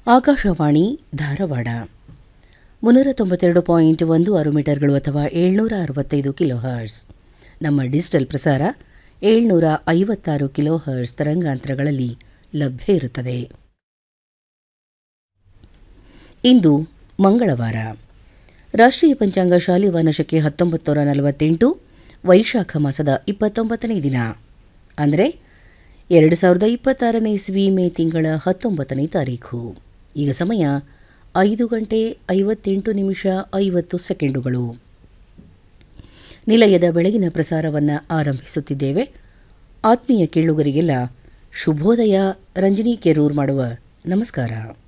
ಆಕಾಶವಾಣಿ ಧಾರವಾಡ ಮುನ್ನೂರ ತೊಂಬತ್ತೆರಡು ಪಾಯಿಂಟ್ ಒಂದು ಆರು ಮೀಟರ್ಗಳು ಅಥವಾ ಏಳ್ನೂರ ಅರವತ್ತೈದು ಕಿಲೋ ಹರ್ಸ್ ನಮ್ಮ ಡಿಜಿಟಲ್ ಪ್ರಸಾರ ಏಳ್ನೂರ ಐವತ್ತಾರು ಕಿಲೋ ಹರ್ಸ್ ತರಂಗಾಂತರಗಳಲ್ಲಿ ಲಭ್ಯ ಇರುತ್ತದೆ ಇಂದು ಮಂಗಳವಾರ ರಾಷ್ಟ್ರೀಯ ಪಂಚಾಂಗ ಶಾಲಿವಾನ ಶಕೆ ಹತ್ತೊಂಬತ್ತು ನೂರ ನಲವತ್ತೆಂಟು ವೈಶಾಖ ಮಾಸದ ಇಪ್ಪತ್ತೊಂಬತ್ತನೇ ದಿನ ಅಂದರೆ ಎರಡು ಸಾವಿರದ ಇಪ್ಪತ್ತಾರನೇ ಇಸ್ವಿ ಮೇ ತಿಂಗಳ ಹತ್ತೊಂಬತ್ತನೇ ತಾರೀಖು ಈಗ ಸಮಯ ಐದು ಗಂಟೆ ಐವತ್ತೆಂಟು ನಿಮಿಷ ಐವತ್ತು ಸೆಕೆಂಡುಗಳು ನಿಲಯದ ಬೆಳಗಿನ ಪ್ರಸಾರವನ್ನು ಆರಂಭಿಸುತ್ತಿದ್ದೇವೆ ಆತ್ಮೀಯ ಕೇಳುಗರಿಗೆಲ್ಲ ಶುಭೋದಯ ರಂಜನಿ ಕೆರೂರ್ ಮಾಡುವ ನಮಸ್ಕಾರ